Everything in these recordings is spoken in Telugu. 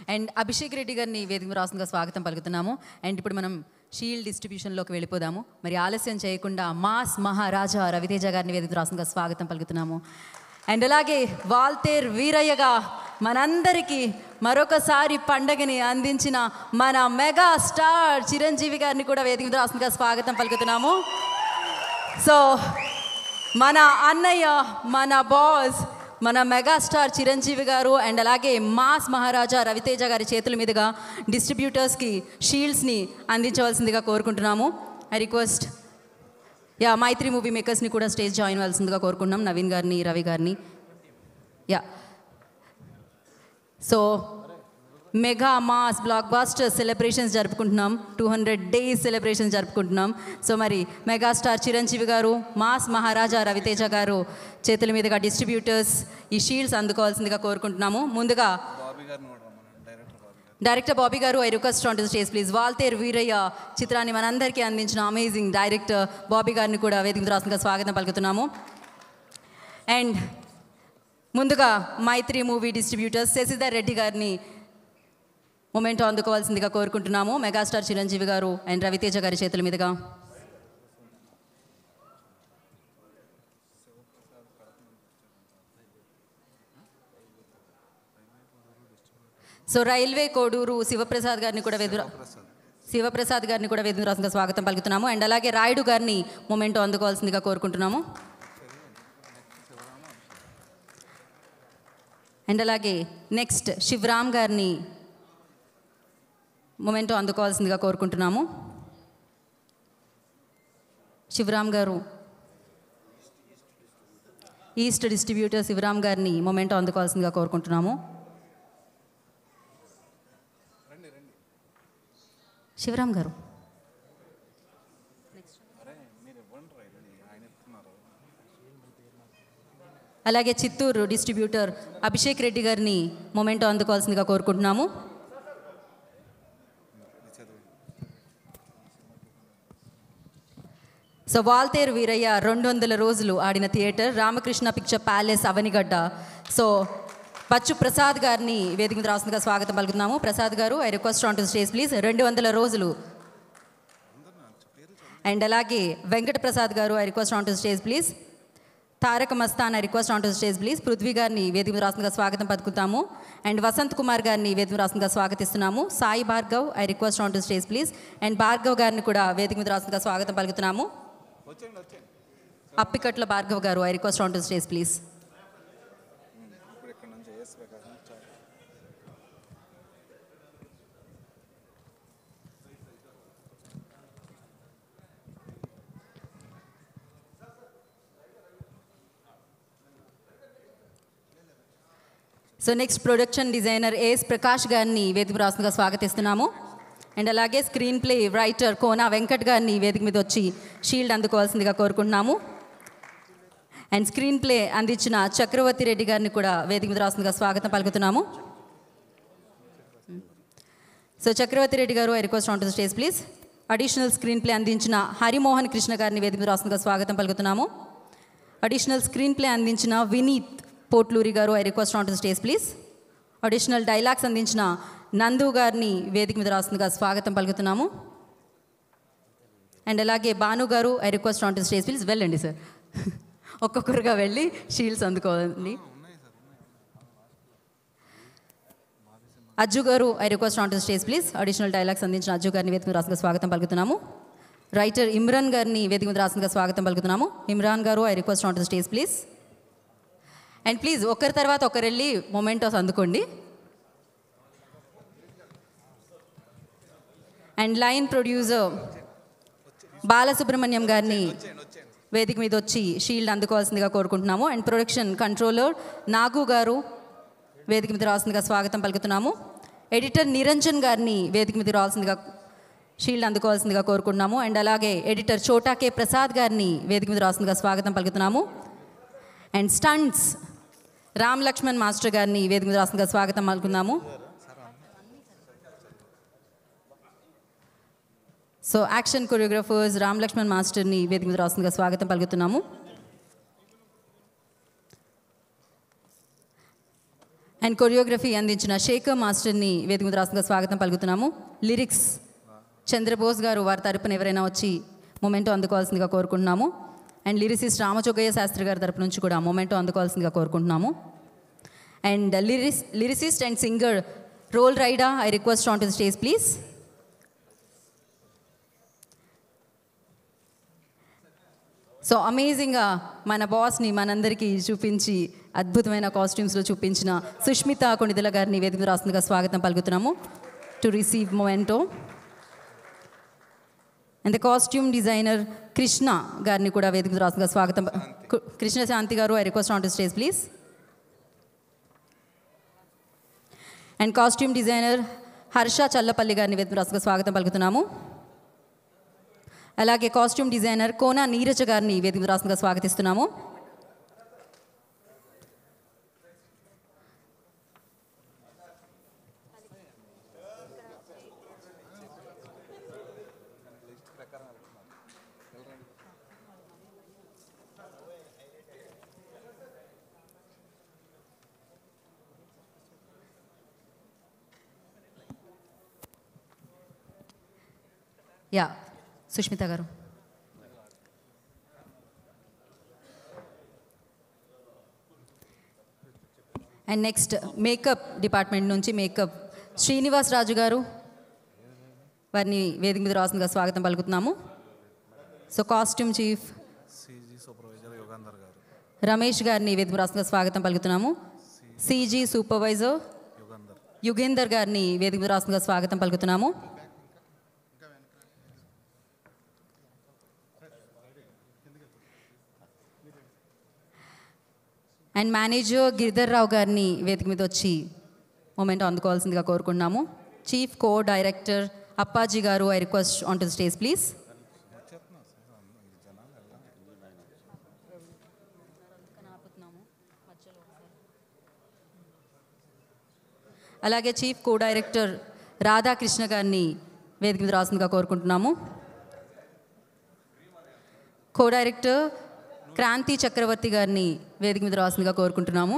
అండ్ అభిషేక్ రెడ్డి గారిని వేదిక మీద రాస్తుందిగా స్వాగతం పలుకుతున్నాము అండ్ ఇప్పుడు మనం షీల్డ్ డిస్ట్రిబ్యూషన్లోకి వెళ్ళిపోదాము మరి ఆలస్యం చేయకుండా మాస్ మహారాజా రవితేజ గారిని వేదిక మీద రాస్తుందిగా స్వాగతం పలుకుతున్నాము అండ్ అలాగే వాల్తేర్ వీరయ్యగా మనందరికీ మరొకసారి పండగని అందించిన మన మెగా స్టార్ చిరంజీవి గారిని కూడా వేదిక మీద రాస్తుందిగా స్వాగతం పలుకుతున్నాము సో మన అన్నయ్య మన బాస్ మన మెగాస్టార్ చిరంజీవి గారు అండ్ అలాగే మాస్ మహారాజా రవితేజ గారి చేతుల మీదుగా డిస్ట్రిబ్యూటర్స్కి షీల్డ్స్ని అందించవలసిందిగా కోరుకుంటున్నాము I request yeah Mythri movie మేకర్స్ని కూడా స్టేజ్ జాయిన్ అవ్వాల్సిందిగా కోరుకుంటున్నాం నవీన్ గారిని రవి గారిని yeah so mega mass blockbuster celebrations జరుపుకుంటున్నాం టూ హండ్రెడ్ డేస్ సెలబ్రేషన్స్ జరుపుకుంటున్నాం సో మరి మెగాస్టార్ చిరంజీవి గారు మాస్ మహారాజా రవితేజ గారు చేతుల మీదుగా డిస్ట్రిబ్యూటర్స్ ఈ షీల్డ్స్ అందుకోవాల్సిందిగా కోరుకుంటున్నాము ముందుగా డైరెక్టర్ బాబీ గారు I request on to stage please Waltair Veerayya చిత్రాన్ని మనందరికీ అందించిన అమేజింగ్ డైరెక్టర్ బాబీ గారిని కూడా వేదిక రాసిందిగా స్వాగతం పలుకుతున్నాము అండ్ ముందుగా మైత్రి మూవీ డిస్ట్రిబ్యూటర్స్ శశిధర్ రెడ్డి గారిని మూమెంట్ అందుకోవాల్సిందిగా కోరుకుంటున్నాము మెగాస్టార్ చిరంజీవి గారు అండ్ రవితేజ గారి చేతుల మీదుగా సో రైల్వే కోడూరు శివప్రసాద్ గారిని కూడా వెదురు శివప్రసాద్ గారిని కూడా వేదిక రాసిందిగా స్వాగతం పలుకుతున్నాము అండ్ అలాగే రాయుడు గారిని మూమెంట్ అందుకోవాల్సిందిగా కోరుకుంటున్నాము అండ్ అలాగే నెక్స్ట్ శివరామ్ గారిని మొమెంటో అందుకోవాల్సిందిగా కోరుకుంటున్నాము శివరామ్ గారు ఈస్ట్ డిస్ట్రిబ్యూటర్ శివరామ్ గారిని మొమెంటో అందుకోవాల్సిందిగా కోరుకుంటున్నాము శివరామ్ గారు అలాగే చిత్తూరు డిస్ట్రిబ్యూటర్ అభిషేక్ రెడ్డి గారిని మొమెంటో అందుకోవాల్సిందిగా కోరుకుంటున్నాము సో వాల్తేరు వీరయ్య రెండు వందల రోజులు ఆడిన theatre Ramakrishna picture palace Avanigadda so Bachchu Prasad గారిని వేదిక మీద రాస్తుందిగా స్వాగతం పలుకుతున్నాము ప్రసాద్ గారు I request on to stage please రెండు వందల రోజులు అండ్ అలాగే వెంకట ప్రసాద్ గారు I request on to stage please Taraka Mastan I request on to stage please Prithvi గారిని వేదిక మీద రాస్తుందిగా స్వాగతం పలుకుతాము అండ్ వసంత్ కుమార్ గారిని వేదిక మీద రాస్తుందిగా స్వాగతిస్తున్నాము Sai Bhargav I request on to stage please and Bhargav గారిని కూడా వేదిక మీద రాస్తుందిగా స్వాగతం పలుకుతున్నాము అప్పికట్ల భార్గవ్ గారు I request on to stage please so next production designer AS Prakash గారిని వేదిక మీద రాస్తుందిగా స్వాగతిస్తున్నాము అండ్ అలాగే screenplay writer Kona Venkat గారిని వేదిక మీద వచ్చి షీల్డ్ అందుకోవాల్సిందిగా కోరుకుంటున్నాము అండ్ స్క్రీన్ ప్లే అందించిన చక్రవర్తి రెడ్డి గారిని కూడా వేదిక మీద రాస్తుందిగా స్వాగతం పలుకుతున్నాము సో చక్రవర్తి రెడ్డి గారు I request on to stage please additional screenplay అందించిన హరిమోహన్ కృష్ణ గారిని వేదిక మీద రాస్తుందిగా స్వాగతం పలుకుతున్నాము అడిషనల్ స్క్రీన్ ప్లే అందించిన వినీత్ పోట్లూరి గారు I request on to stage please additional dialogues అందించిన నందు గారిని వేదిక మీద రాస్తుందిగా స్వాగతం పలుకుతున్నాము అండ్ అలాగే భాను గారు I request on to stage please వెళ్ళండి సార్ ఒక్కొక్కరుగా వెళ్ళి షీల్డ్స్ అందుకోవాలి అజ్జు గారు I request on to stage please additional dialogues అందించిన అజ్జు గారిని వేదిక మీద రాసిందిగా స్వాగతం పలుకుతున్నాము రైటర్ ఇమ్రాన్ గారిని వేదిక మీద రాసిందిగా స్వాగతం పలుకుతున్నాము ఇమ్రాన్ గారు I request on to stage please and please ఒకరి తర్వాత ఒకరు వెళ్ళి మొమెంటోస్ అందుకోండి అండ్ లైన్ ప్రొడ్యూసర్ బాలసుబ్రహ్మణ్యం గారిని వేదిక మీద వచ్చి షీల్డ్ అందుకోవాల్సిందిగా కోరుకుంటున్నాము అండ్ ప్రొడక్షన్ కంట్రోలర్ నాగు గారు వేదిక మీద రావాల్సిందిగా స్వాగతం పలుకుతున్నాము ఎడిటర్ నిరంజన్ గారిని వేదిక మీద రావాల్సిందిగా షీల్డ్ అందుకోవాల్సిందిగా కోరుకుంటున్నాము అండ్ అలాగే ఎడిటర్ చోటా కే ప్రసాద్ గారిని వేదిక మీద రావాల్సిందిగా స్వాగతం పలుకుతున్నాము and stunts Ram Lakshman master గారిని వేదిక మీద రాసిందిగా స్వాగతం పలుకున్నాము so action choreographers Ram Lakshman మాస్టర్ని వేదిక మీద రాసిందిగా స్వాగతం పలుకుతున్నాము అండ్ కొరియోగ్రఫీ అందించిన శేఖర్ మాస్టర్ని వేదిక మీద రాష్ట్రంగా స్వాగతం పలుకుతున్నాము లిరిక్స్ చంద్రబోస్ గారు వారి తరపున ఎవరైనా వచ్చి మొమెంటో అందుకోవాల్సిందిగా కోరుకుంటున్నాము అండ్ లిరిసిస్ట్ రామచోగయ్య శాస్త్రి గారి తరపు నుంచి కూడా మొమెంటో అందుకోవాల్సిందిగా కోరుకుంటున్నాము and lyric lyricist and singer Roll Rida I request on to the stage please so అమేజింగ్గా మన బాస్ని మనందరికీ చూపించి అద్భుతమైన కాస్ట్యూమ్స్లో చూపించిన సుష్మిత కొణిదల గారిని వేదిక రాస్తుందిగా స్వాగతం పలుకుతున్నాము to receive memento and the costume designer Krishna గారిని కూడా వేదిక రాస్తుందిగా స్వాగతం కు- కృష్ణ శాంతి గారు I request on to stage please and costume designer Harsha Challapalli గారిని వేదిక రాస్తుందిగా స్వాగతం పలుకుతున్నాము అలాగే కాస్ట్యూమ్ డిజైనర్ కోనా నీరజ గారిని వేదిక రాష్ట్రంగా స్వాగతిస్తున్నాము యా సుష్మిత గారు అండ్ నెక్స్ట్ మేకప్ డిపార్ట్మెంట్ నుంచి మేకప్ శ్రీనివాస్ రాజు గారు వారిని వేదిక మీద రాసిందిగా స్వాగతం పలుకుతున్నాము so costume chief CG supervisor Yogender గారు రమేష్ గారిని వేదిక మీద రాసిందిగా స్వాగతం పలుకుతున్నాము సిజీ సూపర్వైజర్ యుగంధర్ యుగేందర్ గారిని వేదిక మీద రాసిందిగా స్వాగతం పలుకుతున్నాము అండ్ మేనేజర్ గిరిధర్ రావు గారిని వేదిక మీద వచ్చి మూమెంట్ అందుకోవాల్సిందిగా కోరుకుంటున్నాము చీఫ్ కో డైరెక్టర్ అప్పాజీ గారు I request on to the stage please అలాగే చీఫ్ కో డైరెక్టర్ రాధాకృష్ణ గారిని వేదిక మీద రాసిందిగా కోరుకుంటున్నాము కో డైరెక్టర్ క్రాంతి చక్రవర్తి గారిని వేదిక మీద రాసిందిగా కోరుకుంటున్నాము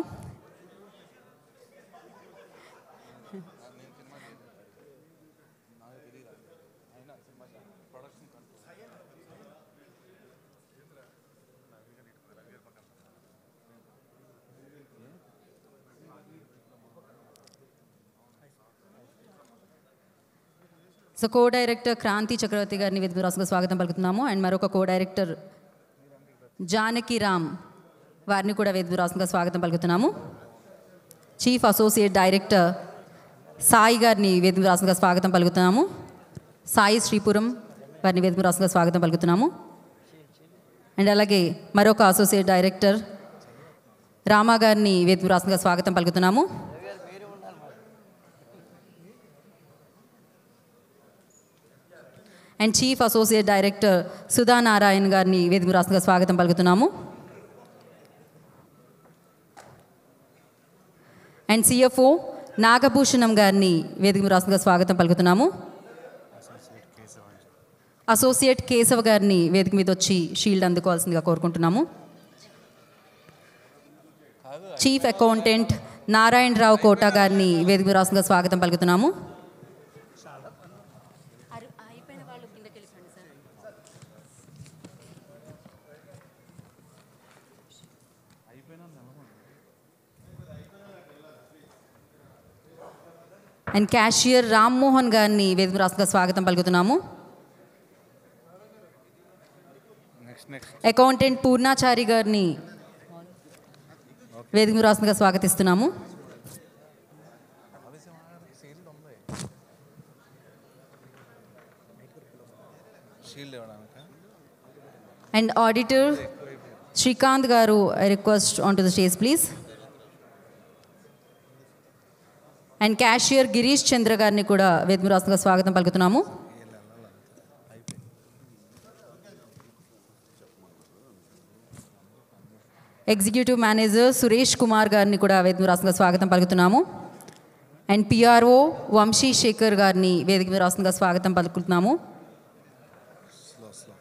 so co director Kranthi Chakravarthi గారిని వేదిక మీద రాసుగా స్వాగతం పలుకుతున్నాము అండ్ మరొక కో డైరెక్టర్ జానకి రామ్ వారిని కూడా వేదిక మీద రాసుగా స్వాగతం పలుకుతున్నాము చీఫ్ అసోసియేట్ డైరెక్టర్ సాయి గారిని వేదిక మీద రాసుగా స్వాగతం పలుకుతున్నాము సాయి శ్రీపురం వారిని వేదిక మీద రాసుగా స్వాగతం పలుకుతున్నాము అండ్ అలాగే మరొక అసోసియేట్ డైరెక్టర్ రామా గారిని వేదిక మీద రాసుగా స్వాగతం పలుకుతున్నాము and chief associate director Sudha Narayan గారిని వేదిక రాష్ట్రంగా స్వాగతం పలుకుతున్నాము అండ్ సిఎఫ్ఓ నాగభూషణం గారిని వేదిక రాష్ట్రంగా స్వాగతం పలుకుతున్నాము అసోసియేట్ కేశవ్ గారిని వేదిక మీద వచ్చి షీల్డ్ అందుకోవాల్సిందిగా కోరుకుంటున్నాము చీఫ్ అకౌంటెంట్ నారాయణరావు కోట గారిని వేదిక మీద రాష్ట్రంగా స్వాగతం పలుకుతున్నాము అండ్ క్యాషియర్ రామ్మోహన్ గారిని వేదిక రాష్ట్రంగా స్వాగతం పలుకుతున్నాము నెక్స్ట్ నెక్స్ట్ అకౌంటెంట్ పూర్ణాచారి గారిని వేదిక రాష్ట్రంగా స్వాగతిస్తున్నాము షీల్డ్ ఇవ్వడానికి అండ్ ఆడిటర్ శ్రీకాంత్ గారు I request on to the stage please and cashier Girish Chandra గారిని కూడా వేదిక రాష్ట్రంగా స్వాగతం పలుకుతున్నాము ఎగ్జిక్యూటివ్ మేనేజర్ సురేష్ కుమార్ గారిని కూడా వేదిక రాష్ట్రంగా స్వాగతం పలుకుతున్నాము అండ్ పిఆర్ఓ వంశీ శేఖర్ గారిని వేదిక మీద రాష్ట్రంగా స్వాగతం పలుకుతున్నాము స్లో స్లో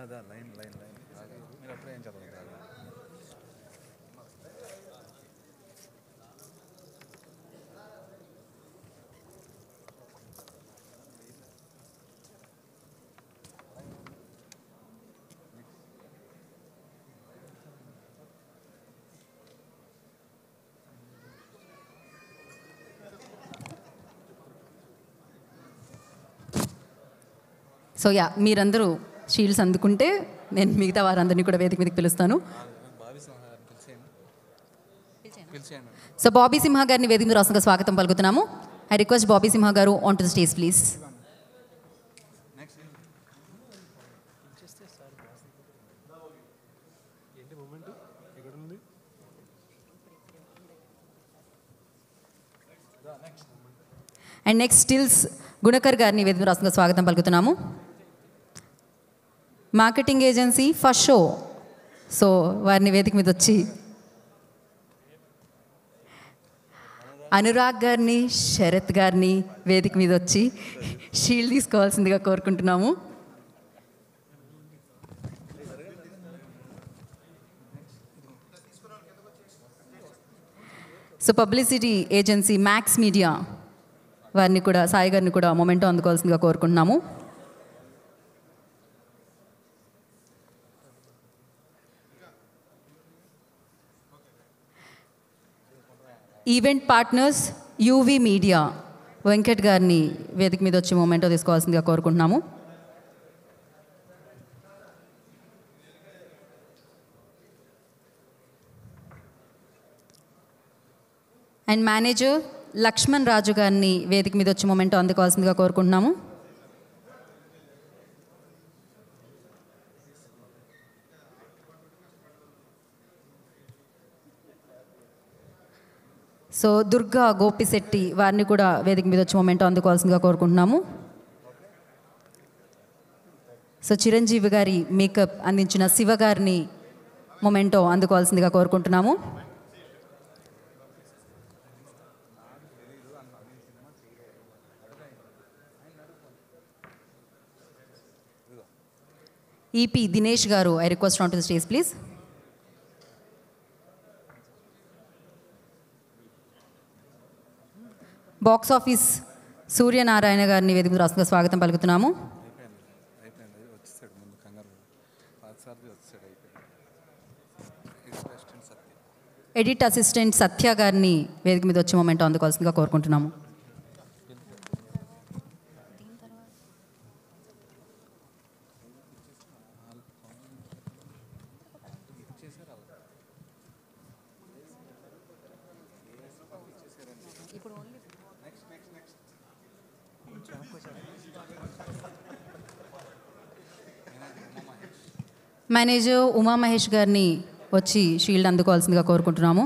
అదా లైన్ లైన్ లైన్ మీరు అప్పుడే ఏం చదవదు సో యా మీరందరూ షీల్డ్స్ అందుకుంటే నేను మిగతా వారందరినీ కూడా వేదిక మీదకి పిలుస్తాను బాబీ సింహ గారిని పిలిచేయండి పిలిచేయండి సో బాబీ సింహ గారిని వేదిక మీద రాష్ట్రంగా స్వాగతం పలుకుతున్నాము ఐ రిక్వెస్ట్ బాబీ సింహ గారు on to the stage please next ఏంటి మూమెంట్ ఎక్కడ ఉంది అండ్ నెక్స్ట్ స్టిల్స్ గుణకర్ గారిని వేదిక మీద రాష్ట్రంగా స్వాగతం పలుకుతున్నాము marketing agency first show so వారిని వేదిక మీద వచ్చి అనురాగ్ గారిని శరత్ గారిని వేదిక మీద వచ్చి షీల్డ్ తీసుకోవాల్సిందిగా కోరుకుంటున్నాము so publicity agency Max Media వారిని కూడా సాయి గారిని కూడా మొమెంటో అందుకోవాల్సిందిగా కోరుకుంటున్నాము event partners UV media Venkat గారిని వేదిక మీద వచ్చి మొమెంటో తీసుకోవాల్సిందిగా కోరుకుంటున్నాము అండ్ మేనేజర్ లక్ష్మణ్ రాజు గారిని వేదిక మీద వచ్చి మొమెంటో అందుకోవాల్సిందిగా కోరుకుంటున్నాము సో దుర్గా గోపిశెట్టి వారిని కూడా వేదిక మీద వచ్చి మొమెంటో అందుకోవాల్సిందిగా కోరుకుంటున్నాము సో చిరంజీవి గారి మేకప్ అందించిన శివ గారిని మొమెంటో అందుకోవాల్సిందిగా కోరుకుంటున్నాము ఈపీ దినేష్ గారు I request on to the stage please box office Suryanarayana గారిని వేదిక మీద రాష్ట్రంగా స్వాగతం పలుకుతున్నాము అయిపోయింది అయిపోయింది వచ్చేసాడు ముందు కంగారు పాతసారి వచ్చేసాడు అయిపోయింది edit assistant Satya edit assistant Satya గారిని వేదిక మీద వచ్చి మొమెంట్ అందుకోవాల్సిందిగా కోరుకుంటున్నాము మేనేజర్ ఉమా మహేష్ గారిని వచ్చి షీల్డ్ అందుకోవాల్సిందిగా కోరుకుంటున్నాము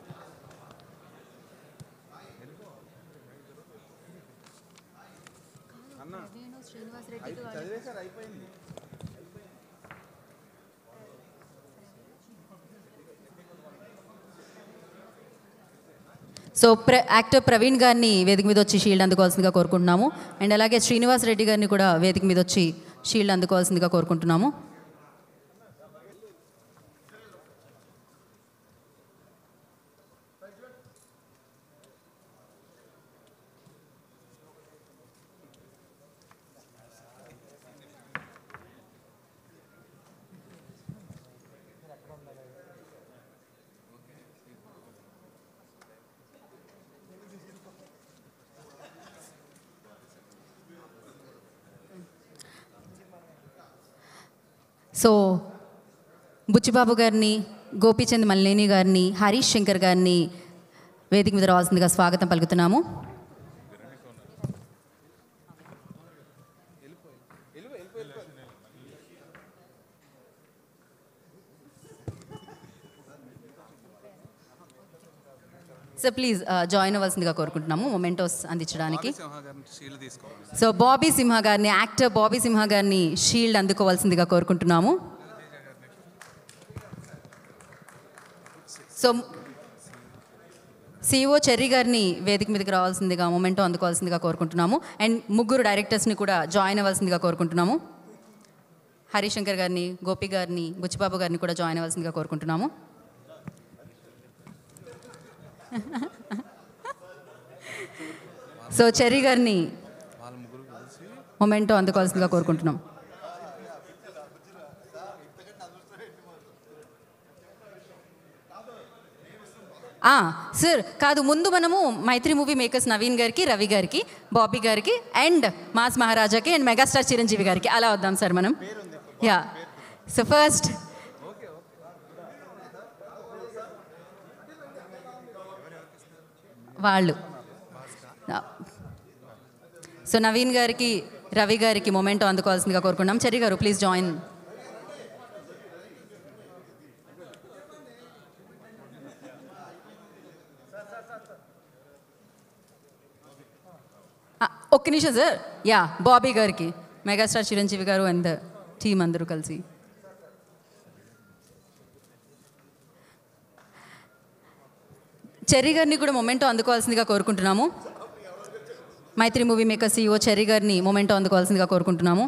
సో ప్ర యాక్టర్ ప్రవీణ్ గారిని వేదిక మీద వచ్చి షీల్డ్ అందుకోవాల్సిందిగా కోరుకుంటున్నాము అండ్ అలాగే శ్రీనివాస్ రెడ్డి గారిని కూడా వేదిక మీద వచ్చి షీల్డ్ అందుకోవాల్సిందిగా కోరుకుంటున్నాము సో బుచ్చిబాబు గారిని గోపీచంద్ మల్లేని గారిని హరీష్ శంకర్ గారిని వేదిక మీద రావాల్సిందిగా స్వాగతం పలుకుతున్నాము సో ప్లీజ్ జాయిన్ అవ్వాల్సిందిగా కోరుకుంటున్నాము మొమెంటోస్ అందించడానికి సింహ గారిని షీల్డ్ తీసుకోవాలి సో బాబీ సింహ గారిని యాక్టర్ బాబీ సింహ గారిని షీల్డ్ అందుకోవాల్సిందిగా కోరుకుంటున్నాము సో సిఇఓ చెర్రీ గారిని వేదిక మీదకి రావాల్సిందిగా మొమెంటో అందుకోవాల్సిందిగా కోరుకుంటున్నాము అండ్ ముగ్గురు డైరెక్టర్స్ని కూడా జాయిన్ అవ్వాల్సిందిగా కోరుకుంటున్నాము హరిశంకర్ గారిని గోపి గారిని బుచ్చిబాబు గారిని కూడా జాయిన్ అవ్వాల్సిందిగా కోరుకుంటున్నాము సో చెర్రీ గారిని వాళ్ళ ముగ్గురు కలిసి మొమెంటో అందుకోవాల్సిందిగా కోరుకుంటున్నాం ఆ, సార్ కాదు ముందు మనము మైత్రి మూవీ మేకర్స్ నవీన్ గారికి రవి గారికి బాబీ గారికి అండ్ మాస్ మహారాజాకి అండ్ మెగాస్టార్ చిరంజీవి గారికి అలా వద్దాం సార్ మనం యా సో ఫస్ట్ వాళ్ళు సో నవీన్ గారికి రవి గారికి మొమెంటో అందుకోవాల్సిందిగా కోరుకున్నాం చెర్రీ గారు ప్లీజ్ జాయిన్ ఒక్క నిమిషం సార్ యా బాబీ గారికి మెగాస్టార్ చిరంజీవి గారు అండ్ టీం అందరూ కలిసి చెర్రీ గారిని కూడా మొమెంటో అందుకోవాల్సిందిగా కోరుకుంటున్నాము Mythri movie maker CEO Cherry గారిని మొమెంటో అందుకోవాల్సిందిగా కోరుకుంటున్నాము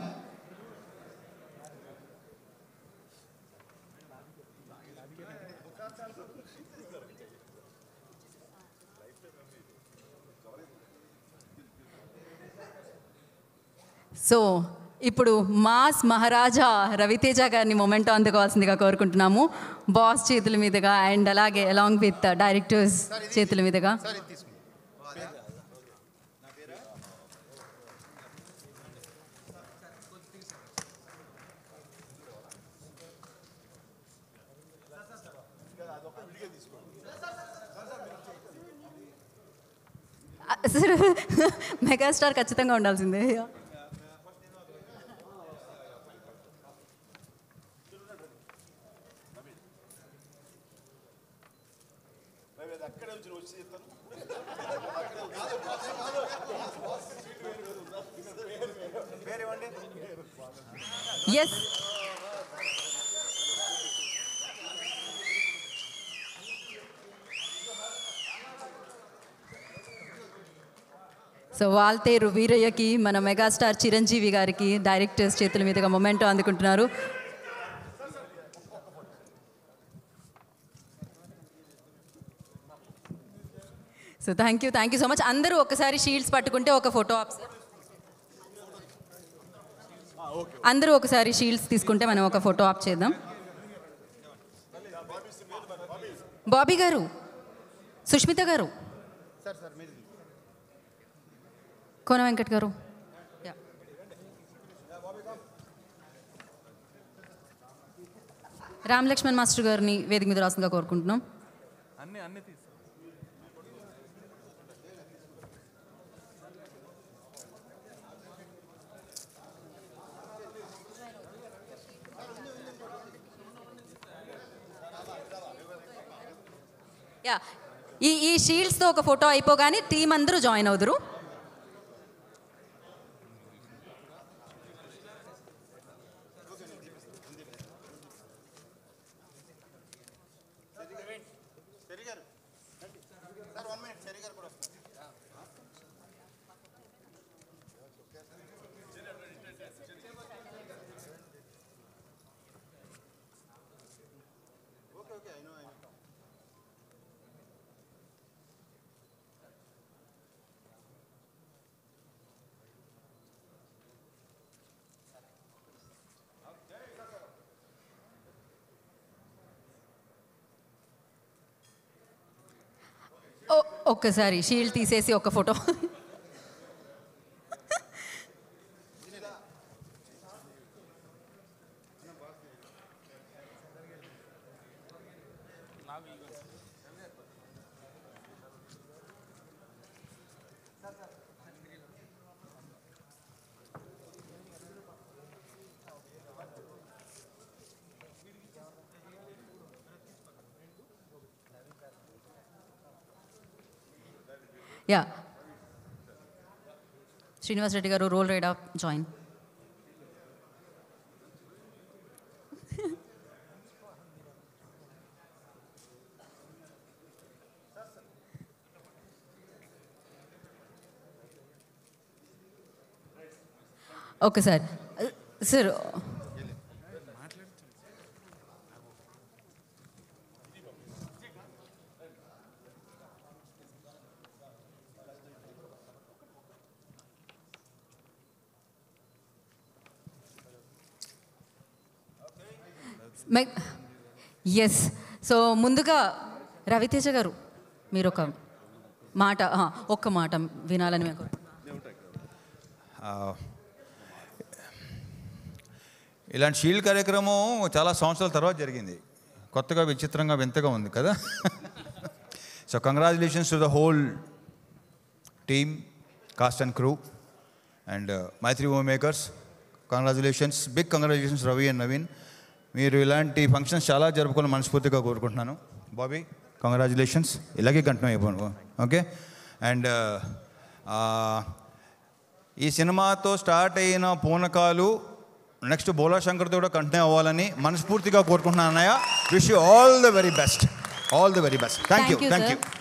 సో ఇప్పుడు మాస్ మహారాజా రవితేజ గారిని మొమెంటో అందుకోవాల్సిందిగా కోరుకుంటున్నాము బాస్ చేతుల మీదుగా అండ్ అలాగే అలాంగ్ విత్ డైరెక్టర్స్ చేతుల మీదుగా సార్ మెగాస్టార్ ఖచ్చితంగా ఉండాల్సిందే ఎస్ సో వాల్తేరు వీరయ్యకి మన మెగాస్టార్ చిరంజీవి గారికి డైరెక్టర్స్ చేతుల మీదుగా మొమెంటో అందుకుంటున్నారు so thank you thank you so much అందరూ ఒకసారి షీల్డ్స్ పట్టుకుంటే ఒక ఫోటో ఆప్ సార్ అందరూ ఒకసారి షీల్డ్స్ తీసుకుంటే మనం ఒక ఫోటో ఆప్ చేద్దాం బాబీ గారు సుష్మిత గారు కోన వెంకట్ గారు యా. రామ్ లక్ష్మణ్ మాస్టర్ గారిని వేదిక మీద రాసిందిగా కోరుకుంటున్నాం అన్ని అన్ని తీసు యా ఈ ఈ షీల్డ్స్తో ఒక ఫోటో అయిపోగానే టీం అందరూ జాయిన్ అవుదురు ఓ ఒక్కసారి షీల్డ్ తీసేసి ఒక ఫోటో యా శ్రీనివాస్ రెడ్డి గారు Roll ride off join okay sir sir yes so ముందుగా రవితేజ గారు మీరు ఒక మాట ఆ, ఒక్క మాట వినాలని మేము కోరుతున్నాం. ఆ, ఇలాంటి షీల్డ్ కార్యక్రమం చాలా సంవత్సరాల తర్వాత జరిగింది కొత్తగా విచిత్రంగా వింతగా ఉంది కదా so congratulations to the whole team cast and crew and Mythri home makers congratulations big congratulations Ravi and Naveen మీరు ఇలాంటి ఫంక్షన్స్ చాలా జరుపుకోవాలని మనస్ఫూర్తిగా కోరుకుంటున్నాను బాబీ కంగ్రాచులేషన్స్ ఇలాగే కంటిన్యూ అయిపోను ఓకే అండ్ ఈ సినిమాతో స్టార్ట్ అయిన పూనకాలు నెక్స్ట్ బోలా శంకర్తో కూడా కంటిన్యూ అవ్వాలని మనస్ఫూర్తిగా కోరుకుంటున్నాను అన్నయ్య wish you all the very best all the very best thank you Thank you, thank sir. You